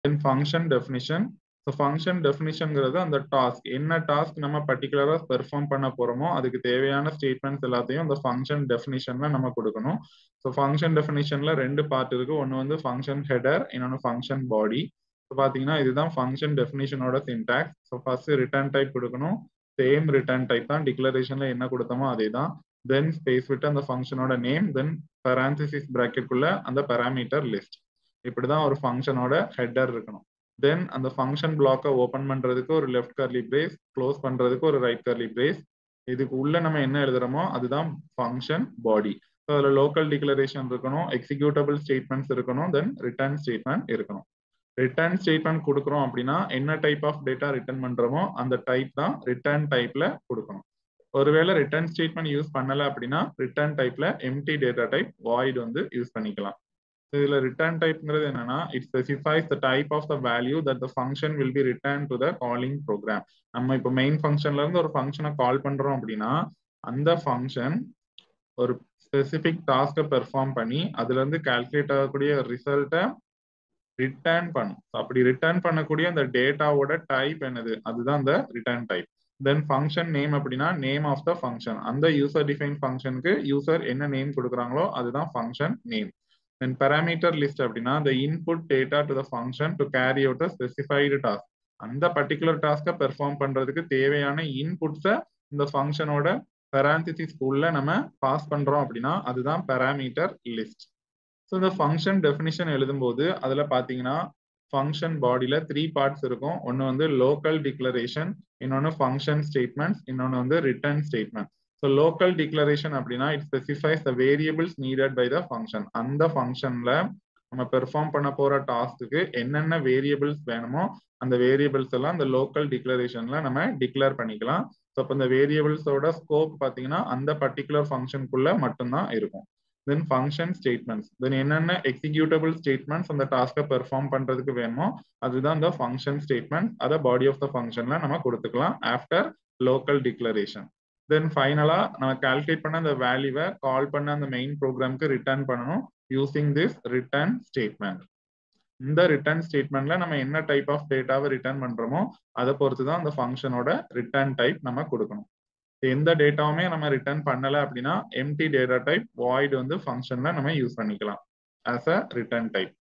தென் function definition so function டெஃபினிஷன்ங்கிறது அந்த task என்ன டாஸ்க் நம்ம பர்டிகுலரா பெர்ஃபார்ம் பண்ண போறோமோ அதுக்கு தேவையான ஸ்டேட்மெண்ட்ஸ் எல்லாத்தையும் அந்த ஃபங்க்ஷன் டெஃபினிஷன்ல நம்ம கொடுக்கணும் ஸோ ஃபங்க்ஷன் டெஃபினிஷன்ல ரெண்டு பார்ட் இருக்கு ஒன்று வந்து ஃபங்க்ஷன் ஹெடர் இன்னொன்று ஃபங்க்ஷன் பாடி ஸோ பார்த்தீங்கன்னா இதுதான் ஃபங்க்ஷன் டெஃபினிஷனோட syntax so first return type கொடுக்கணும் சேம் ரிட்டர்ன் டைப் தான் டிக்ளரேஷன்ல என்ன கொடுத்தோமோ அதே தான் தென் ஸ்பேஸ் விட்டு அந்த ஃபங்க்ஷனோட நேம் தென் பரான்சிசிஸ் பிராக்கெட்டுக்குள்ள அந்த பேராமீட்டர் லிஸ்ட் இப்படிதான் ஒரு ஃபங்க்ஷனோட ஹெட்டர் இருக்கணும் தென் அந்த ஃபங்க்ஷன் பிளாக்கை ஓப்பன் பண்றதுக்கு ஒரு லெஃப்ட் கர்லி பிரேஸ் க்ளோஸ் பண்றதுக்கு ஒரு ரைட் கர்லி பிரேஸ் இதுக்கு உள்ள நம்ம என்ன எழுதுறோமோ அதுதான் ஃபங்க்ஷன் பாடி ஸோ அதில் லோக்கல் டிக்ளரேஷன் இருக்கணும் எக்ஸிக்யூட்டபிள் ஸ்டேட்மெண்ட்ஸ் இருக்கணும் தென் ரிட்டர்ன் ஸ்டேட்மெண்ட் இருக்கணும் ரிட்டர்ன் ஸ்டேட்மெண்ட் கொடுக்குறோம் அப்படின்னா என்ன டைப் ஆஃப் டேட்டா ரிட்டர்ன் பண்றோமோ அந்த டைப் தான் ரிட்டர்ன் டைப்ல கொடுக்கணும் ஒருவேளை ரிட்டர்ன் ஸ்டேட்மெண்ட் யூஸ் பண்ணல அப்படின்னா ரிட்டர்ன் டைப்ல எம்டி டேட்டா டைப் வாய்ட் வந்து யூஸ் பண்ணிக்கலாம் இதுல ரிட்டர்ன் டைப்ங்கிறது என்னன்னா it specifies the type of the value that the function will be return to the calling program நம்ம இப்போ மெயின் ஃபங்க்ஷன்ல இருந்து ஒரு ஃபங்க்ஷனை கால் பண்றோம் அப்படின்னா அந்த ஃபங்க்ஷன் ஒரு ஸ்பெசிபிக் டாஸ்கை பெர்ஃபார்ம் பண்ணி அதுல இருந்து கால்குலேட் ஆகக்கூடிய ரிசல்ட்டை ரிட்டர்ன் பண்ணும் அப்படி ரிட்டர்ன் பண்ணக்கூடிய அந்த டேட்டாவோட டைப் என்னது அதுதான் அந்த return type then function name அப்படின்னா நேம் ஆஃப் த ஃபங்க்ஷன் அந்த யூசர் டிஃபைன் ஃபங்க்ஷனுக்கு யூசர் என்ன நேம் கொடுக்குறாங்களோ அதுதான் function name then parameter list அப்படின்னா the input data to the function to carry out a specified task அந்த பர்டிகுலர் டாஸ்க்கை perform பண்றதுக்கு தேவையான இன்புட்ஸை இந்த ஃபங்க்ஷனோட பெராந்திசிஸ் உள்ள நம்ம பாஸ் பண்றோம் அப்படின்னா அதுதான் பேராமீட்டர் லிஸ்ட் ஸோ இந்த ஃபங்க்ஷன் டெஃபினிஷன் எழுதும்போது அதில் பார்த்தீங்கன்னா ஃபங்க்ஷன் பாடியில் த்ரீ பார்ட்ஸ் இருக்கும் ஒன்று வந்து லோக்கல் டிக்ளரேஷன் இன்னொன்று ஃபங்க்ஷன் ஸ்டேட்மெண்ட்ஸ் இன்னொன்று வந்து return statement so local declaration அப்படின்னா it specifies the variables needed by the function அந்த ஃபங்க்ஷனில் நம்ம பெர்ஃபார்ம் பண்ண போகிற டாஸ்க்கு என்னென்ன வேரியபிள்ஸ் வேணுமோ அந்த வேரியபிள்ஸ் எல்லாம் இந்த லோக்கல் டிக்ளரேஷன்ல நம்ம டிக்ளேர் பண்ணிக்கலாம் ஸோ அப்போ இந்த வேரியபிள்ஸோட ஸ்கோப் பார்த்தீங்கன்னா அந்த பர்டிகுலர் ஃபங்க்ஷனுக்குள்ள மட்டும்தான் இருக்கும் தென் ஃபங்க்ஷன் ஸ்டேட்மெண்ட்ஸ் தென் என்னென்ன எக்ஸிக்யூட்டபிள் ஸ்டேட்மெண்ட்ஸ் அந்த டாஸ்க்கை பெர்ஃபார்ம் பண்றதுக்கு வேணுமோ அதுதான் இந்த ஃபங்க்ஷன் ஸ்டேட்மெண்ட் அதை பாடி ஆஃப் த ஃபங்க்ஷன்ல நம்ம கொடுத்துக்கலாம் ஆஃப்டர் லோக்கல் டிக்ளரேஷன் தென் ஃபைனலா நம்ம கால்குலேட் பண்ண அந்த வேல்யூவை கால் பண்ண அந்த மெயின் ப்ரோக்ராம்க்கு ரிட்டர்ன் பண்ணணும் யூசிங் திஸ் ரிட்டர்ன் ஸ்டேட்மெண்ட் இந்த ரிட்டர்ன் ஸ்டேட்மெண்ட்ல நம்ம என்ன டைப் ஆஃப் டேட்டாவை ரிட்டர்ன் பண்றோமோ அதை பொறுத்து தான் அந்த ஃபங்க்ஷனோட ரிட்டர்ன் டைப் நம்ம கொடுக்கணும் எந்த டேட்டாவுமே நம்ம ரிட்டர்ன் பண்ணல அப்படின்னா எம்டி டேட்டா டைப் வாய்டு வந்து ஃபங்க்ஷன்ல நம்ம யூஸ் பண்ணிக்கலாம் ஆஸ் அ ரிட்டர்ன் டைப்